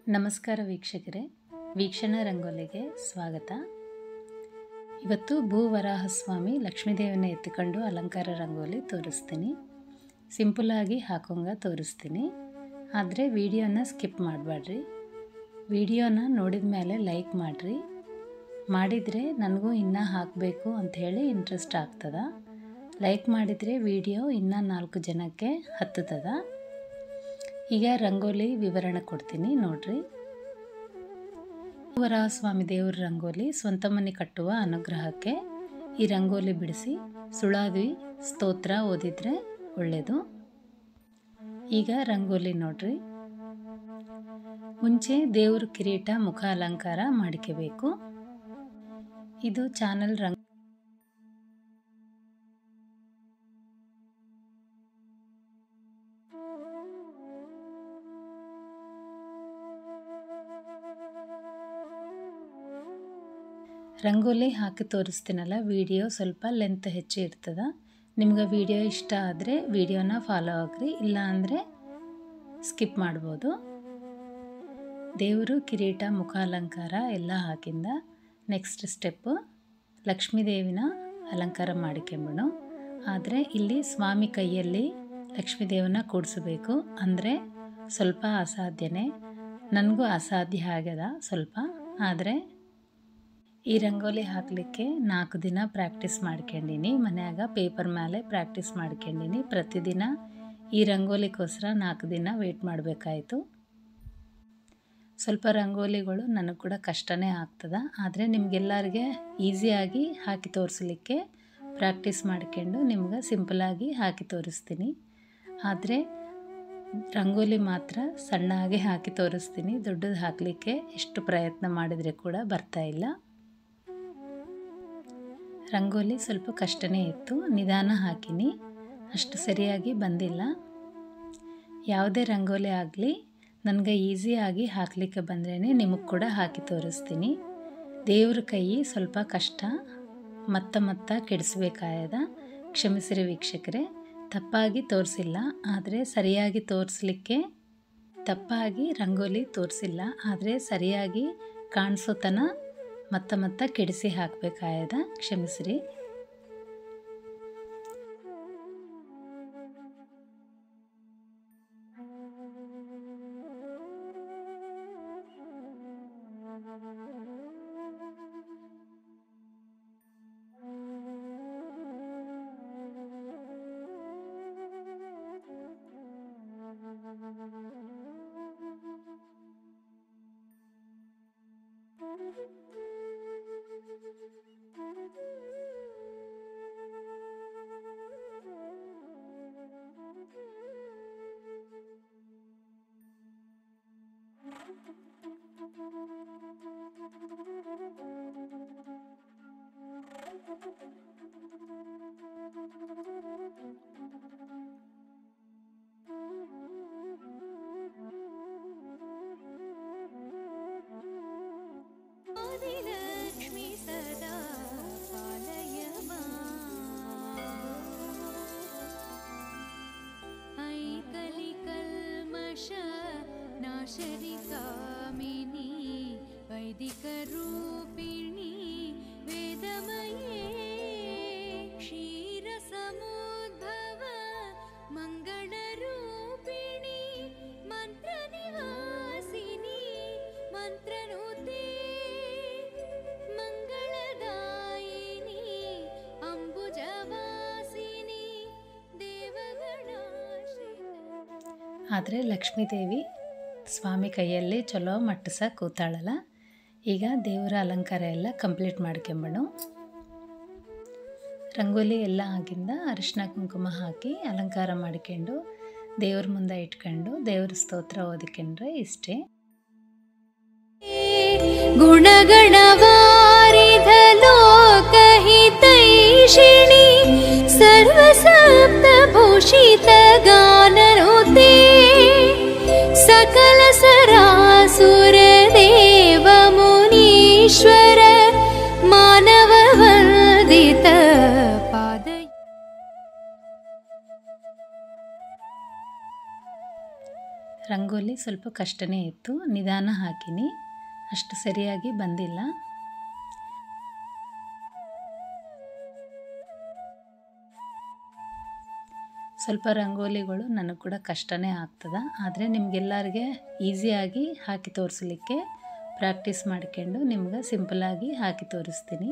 ನಮಸ್ಕಾರ ವೀಕ್ಷಕರೇ ವೀಕ್ಷಣಾ ರಂಗೋಲಿಗೆ ಸ್ವಾಗತ ಇವತ್ತು ಭೂವರಾಹಸ್ವಾಮಿ ಲಕ್ಷ್ಮೀದೇವಿನ ಎತ್ತಿಕೊಂಡು ಅಲಂಕಾರ ರಂಗೋಲಿ ತೋರಿಸ್ತೀನಿ ಸಿಂಪಲಾಗಿ ಹಾಕೊಂಗ ತೋರಿಸ್ತೀನಿ ಆದರೆ ವಿಡಿಯೋನ ಸ್ಕಿಪ್ ಮಾಡಬೇಡ್ರಿ ವಿಡಿಯೋನ ನೋಡಿದ ಮೇಲೆ ಲೈಕ್ ಮಾಡಿರಿ ಮಾಡಿದರೆ ನನಗೂ ಇನ್ನೂ ಹಾಕಬೇಕು ಅಂಥೇಳಿ ಇಂಟ್ರೆಸ್ಟ್ ಆಗ್ತದ ಲೈಕ್ ಮಾಡಿದರೆ ವಿಡಿಯೋ ಇನ್ನೂ ನಾಲ್ಕು ಜನಕ್ಕೆ ಹತ್ತುತ್ತದ ಈಗ ರಂಗೋಲಿ ವಿವರಣೆ ಕೊಡ್ತೀನಿ ನೋಡ್ರಿ ವರಹಸ್ವಾಮಿ ದೇವ್ರ ರಂಗೋಲಿ ಸ್ವಂತ ಮನೆ ಕಟ್ಟುವ ಅನುಗ್ರಹಕ್ಕೆ ಈ ರಂಗೋಲಿ ಬಿಡಿಸಿ ಸುಳಾದಿ ಸ್ತೋತ್ರ ಓದಿದ್ರೆ ಒಳ್ಳೆಯದು ಈಗ ರಂಗೋಲಿ ನೋಡ್ರಿ ಮುಂಚೆ ದೇವ್ರ ಕಿರೀಟ ಮುಖ ಅಲಂಕಾರ ಮಾಡಿಕೋಬೇಕು ಇದು ಚಾನಲ್ ರಂಗ ರಂಗೋಲಿ ಹಾಕಿ ತೋರಿಸ್ತೀನಲ್ಲ ವಿಡಿಯೋ ಸ್ವಲ್ಪ ಲೆಂತ್ ಹೆಚ್ಚು ಇರ್ತದ ನಿಮ್ಗೆ ವಿಡಿಯೋ ಇಷ್ಟ ಆದರೆ ವಿಡಿಯೋನ ಫಾಲೋ ಆಗ್ರಿ ಇಲ್ಲ ಅಂದರೆ ಸ್ಕಿಪ್ ಮಾಡ್ಬೋದು ದೇವರು ಕಿರೀಟ ಮುಖ ಅಲಂಕಾರ ಎಲ್ಲ ಹಾಕಿಂದ ನೆಕ್ಸ್ಟ್ ಸ್ಟೆಪ್ಪು ಲಕ್ಷ್ಮೀದೇವಿನ ಅಲಂಕಾರ ಮಾಡಿಕೊಂಬಿಡು ಆದರೆ ಇಲ್ಲಿ ಸ್ವಾಮಿ ಕೈಯಲ್ಲಿ ಲಕ್ಷ್ಮೀದೇವನ ಕೂಡಿಸಬೇಕು ಅಂದರೆ ಸ್ವಲ್ಪ ಅಸಾಧ್ಯನೇ ನನಗೂ ಅಸಾಧ್ಯ ಆಗ್ಯದ ಸ್ವಲ್ಪ ಆದರೆ ಈ ರಂಗೋಲಿ ಹಾಕಲಿಕ್ಕೆ ನಾಲ್ಕು ದಿನ ಪ್ರಾಕ್ಟೀಸ್ ಮಾಡ್ಕೊಂಡಿನಿ ಮನ್ಯಾಗ ಪೇಪರ್ ಮೇಲೆ ಪ್ರಾಕ್ಟೀಸ್ ಮಾಡ್ಕೊಂಡಿನಿ ಪ್ರತಿದಿನ ಈ ರಂಗೋಲಿಗೋಸ್ಕರ ನಾಲ್ಕು ದಿನ ವೆಯ್ಟ್ ಮಾಡಬೇಕಾಯಿತು ಸ್ವಲ್ಪ ರಂಗೋಲಿಗಳು ನನಗೆ ಕೂಡ ಕಷ್ಟನೇ ಆಗ್ತದೆ ಆದರೆ ನಿಮಗೆಲ್ಲರಿಗೆ ಈಸಿಯಾಗಿ ಹಾಕಿ ತೋರಿಸ್ಲಿಕ್ಕೆ ಪ್ರಾಕ್ಟೀಸ್ ಮಾಡ್ಕೊಂಡು ನಿಮ್ಗೆ ಸಿಂಪಲಾಗಿ ಹಾಕಿ ತೋರಿಸ್ತೀನಿ ಆದರೆ ರಂಗೋಲಿ ಮಾತ್ರ ಸಣ್ಣಾಗಿ ಹಾಕಿ ತೋರಿಸ್ತೀನಿ ದೊಡ್ಡದು ಹಾಕಲಿಕ್ಕೆ ಎಷ್ಟು ಪ್ರಯತ್ನ ಮಾಡಿದರೆ ಕೂಡ ಬರ್ತಾ ಇಲ್ಲ ರಂಗೋಲಿ ಸ್ವಲ್ಪ ಕಷ್ಟನೇ ಇತ್ತು ನಿಧಾನ ಹಾಕಿನಿ ಅಷ್ಟು ಸರಿಯಾಗಿ ಬಂದಿಲ್ಲ ಯಾವುದೇ ರಂಗೋಲಿ ಆಗಲಿ ನನಗೆ ಈಸಿಯಾಗಿ ಹಾಕಲಿಕ್ಕೆ ಬಂದ್ರೇ ನಿಮಗೆ ಕೂಡ ಹಾಕಿ ತೋರಿಸ್ತೀನಿ ದೇವ್ರ ಕೈ ಸ್ವಲ್ಪ ಕಷ್ಟ ಮತ್ತ ಮತ್ತ ಕೆಡಿಸ್ಬೇಕಾಯದ ಕ್ಷಮಿಸಿರಿ ವೀಕ್ಷಕರೇ ತಪ್ಪಾಗಿ ತೋರಿಸಿಲ್ಲ ಆದರೆ ಸರಿಯಾಗಿ ತೋರಿಸ್ಲಿಕ್ಕೆ ತಪ್ಪಾಗಿ ರಂಗೋಲಿ ತೋರಿಸಿಲ್ಲ ಆದರೆ ಸರಿಯಾಗಿ ಕಾಣಿಸೋ ತನ ಮತ್ತ ಮತ್ತ ಕೆಡಿಸಿ ಹಾಕಬೇಕಾಯದ ಕ್ಷಮಿಸ್ರಿ आदिलक्ष्मी सदा पालय ऐ कलिकल्मष नाशरि कामिनी वैदिकरूपिणी वेदमये क्षीरसमुद्भव मङ्गलरूपिणी मन्त्रनिवासिनी मन्त्रनुते मङ्गलदायिनी अम्बुजवासिनी देवगणाश्रित ಆದರೆ ಲಕ್ಷ್ಮೀದೇವಿ ಸ್ವಾಮಿ ಕೈಯಲ್ಲಿ ಚಲೋ ಮಟ್ಟಸ ಕೂತಾಳಲ್ಲ ಈಗ ದೇವರ ಅಲಂಕಾರ ಎಲ್ಲ ಕಂಪ್ಲೀಟ್ ಮಾಡ್ಕೊಂಬಳು ರಂಗೋಲಿ ಎಲ್ಲ ಆಗಿಂದ ಅರಿಶಿನ ಕುಂಕುಮ ಹಾಕಿ ಅಲಂಕಾರ ಮಾಡ್ಕೊಂಡು ದೇವ್ರ ಮುಂದೆ ಇಟ್ಕೊಂಡು ದೇವ್ರ ಸ್ತೋತ್ರ ಓದಿಕೊಂಡ್ರೆ ಇಷ್ಟೇ गुणगणवारिधलोकहितैषिणि सर्वसप्तभूषितगाननुते सकलसरासुरदेवमुनीश्वर मानववन्दित पादय ರಂಗೋಲಿ ಸ್ವಲ್ಪ ಕಷ್ಟನೇ ಇತ್ತು ನಿಧಾನ ಹಾಕಿನಿ ಅಷ್ಟು ಸರಿಯಾಗಿ ಬಂದಿಲ್ಲ ಸ್ವಲ್ಪ ರಂಗೋಲಿಗಳು ನನಗೆ ಕೂಡ ಕಷ್ಟನೇ ಆಗ್ತದೆ ಆದರೆ ನಿಮಗೆಲ್ಲರಿಗೆ ಈಸಿಯಾಗಿ ಹಾಕಿ ತೋರಿಸ್ಲಿಕ್ಕೆ ಪ್ರಾಕ್ಟೀಸ್ ಮಾಡ್ಕೊಂಡು ನಿಮ್ಗೆ ಸಿಂಪಲಾಗಿ ಹಾಕಿ ತೋರಿಸ್ತೀನಿ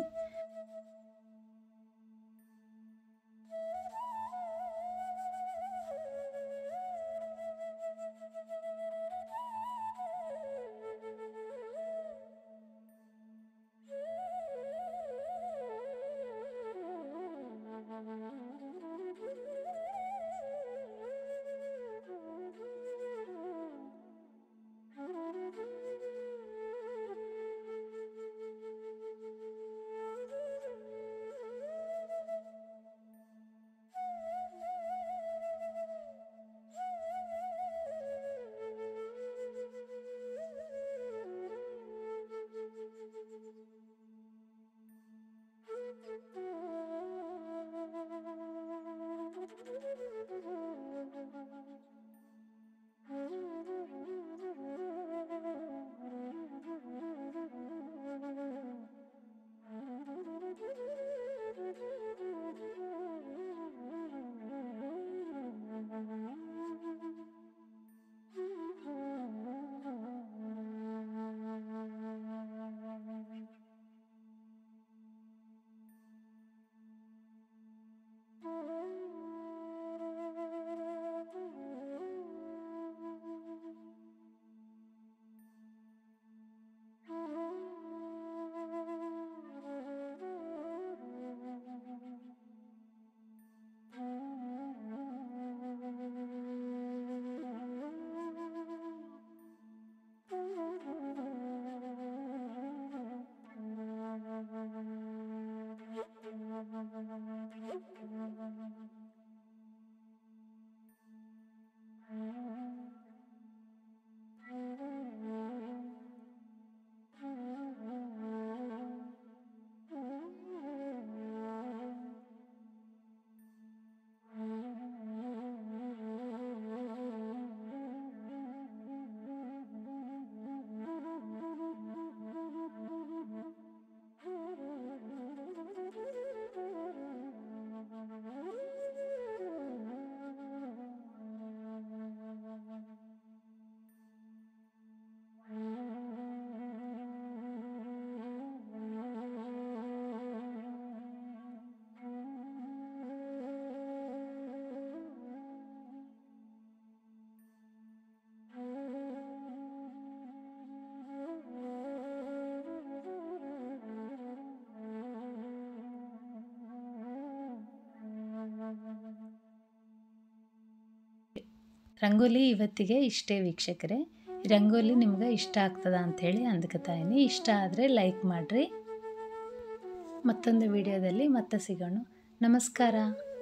ರಂಗೋಲಿ ಇವತ್ತಿಗೆ ಇಷ್ಟೇ ವೀಕ್ಷಕರೇ ರಂಗೋಲಿ ನಿಮ್ಗೆ ಇಷ್ಟ ಆಗ್ತದ ಅಂಥೇಳಿ ಅಂದ್ಕೊತಾಯಿನಿ ಇಷ್ಟ ಆದರೆ ಲೈಕ್ ಮಾಡಿರಿ ಮತ್ತೊಂದು ವಿಡಿಯೋದಲ್ಲಿ ಮತ್ತೆ ಸಿಗೋಣ ನಮಸ್ಕಾರ